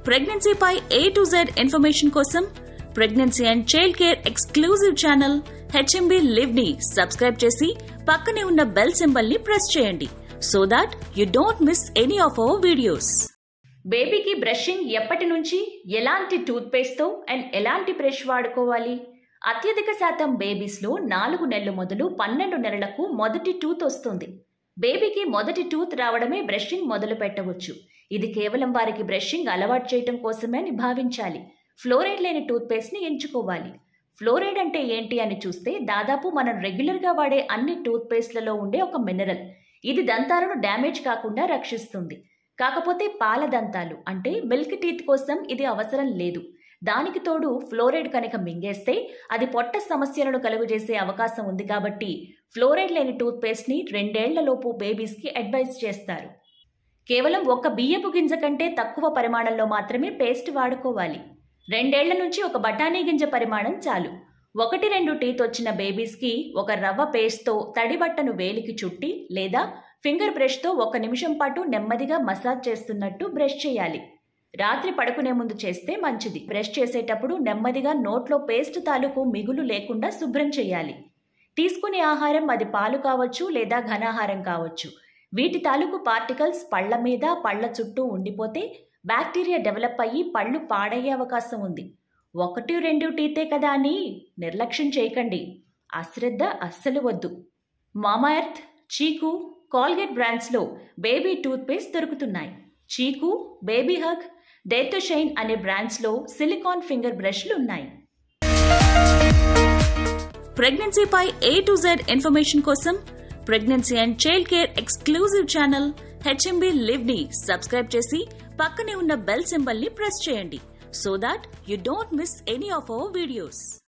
ప్రెగ్నెన్సీపై A to Z information కోసం pregnancy and child care exclusive channel HMB live ని subscribe చేసి పక్కనే ఉన్న బెల్ సింబల్ ని ప్రెస్ చేయండి so that you don't miss any of our videos బేబీకి brushing ఎప్పటి నుంచి ఎలాంటి టూత్పేస్ట్తో అండ్ ఎలాంటి బ్రష్ వాడుకోవాలి అత్యధిక శాతం బేబీస్లో నాలుగు నెలలు మొదలు పన్నెండు నెలలకు మొదటి టూత్ వస్తుంది బేబీకి మొదటి టూత్ రావడమే బ్రషింగ్ మొదలు పెట్టవచ్చు ఇది కేవలం వారికి బ్రషింగ్ అలవాటు చేయటం కోసమే అని భావించాలి ఫ్లోరైడ్ లేని టూత్పేస్ట్ని ఎంచుకోవాలి ఫ్లోరైడ్ అంటే ఏంటి అని చూస్తే దాదాపు మనం రెగ్యులర్గా వాడే అన్ని టూత్పేస్ట్లలో ఉండే ఒక మినరల్ ఇది దంతాలను డ్యామేజ్ కాకుండా రక్షిస్తుంది కాకపోతే పాల దంతాలు అంటే మిల్క్ టీత్ కోసం ఇది అవసరం లేదు దానికి తోడు ఫ్లోరైడ్ కనుక మింగేస్తే అది పొట్ట సమస్యలను కలుగజేసే అవకాశం ఉంది కాబట్టి ఫ్లోరైడ్ లేని టూత్పేస్ట్ని రెండేళ్లలోపు బేబీస్కి అడ్వైజ్ చేస్తారు కేవలం ఒక్క బియ్యపు గింజ కంటే తక్కువ పరిమాణంలో మాత్రమే పేస్ట్ వాడుకోవాలి రెండేళ్ల నుంచి ఒక బఠానీ గింజ పరిమాణం చాలు ఒకటి రెండు టీత్ వచ్చిన బేబీస్కి ఒక రవ్వ పేస్ట్తో తడి బట్టను వేలికి చుట్టి లేదా ఫింగర్ బ్రష్తో ఒక నిమిషం పాటు నెమ్మదిగా మసాజ్ చేస్తున్నట్టు బ్రష్ చేయాలి రాత్రి పడుకునే ముందు చేస్తే మంచిది బ్రష్ చేసేటప్పుడు నెమ్మదిగా నోట్లో పేస్ట్ తాలూకు మిగులు లేకుండా శుభ్రం చేయాలి తీసుకునే ఆహారం అది పాలు కావచ్చు లేదా ఘనాహారం కావచ్చు వీటి తాలూకు పార్టికల్స్ పళ్ళ మీద పళ్ళ చుట్టూ ఉండిపోతే బ్యాక్టీరియా డెవలప్ అయ్యి పళ్ళు పాడయ్యే అవకాశం ఉంది ఒకటి రెండు టీతే కదా అని నిర్లక్ష్యం చేయకండి అశ్రద్ధ అస్సలు వద్దు మామాఎర్త్ చీకు కాల్గేట్ బ్రాండ్స్లో బేబీ టూత్పేస్ట్ దొరుకుతున్నాయి చీకు బేబీ హగ్ డేతో షైన్ అనే బ్రాండ్స్లో సిలికాన్ ఫింగర్ బ్రష్లు ఉన్నాయి ప్రెగ్నెన్సీపై ఏ టు జెడ్ ఇన్ఫర్మేషన్ కోసం pregnancy and child care exclusive channel HMB live ని సబ్స్క్రైబ్ చేసి పక్కనే ఉన్న బెల్ సింబల్ ని ప్రెస్ చేయండి so that you don't miss any of our videos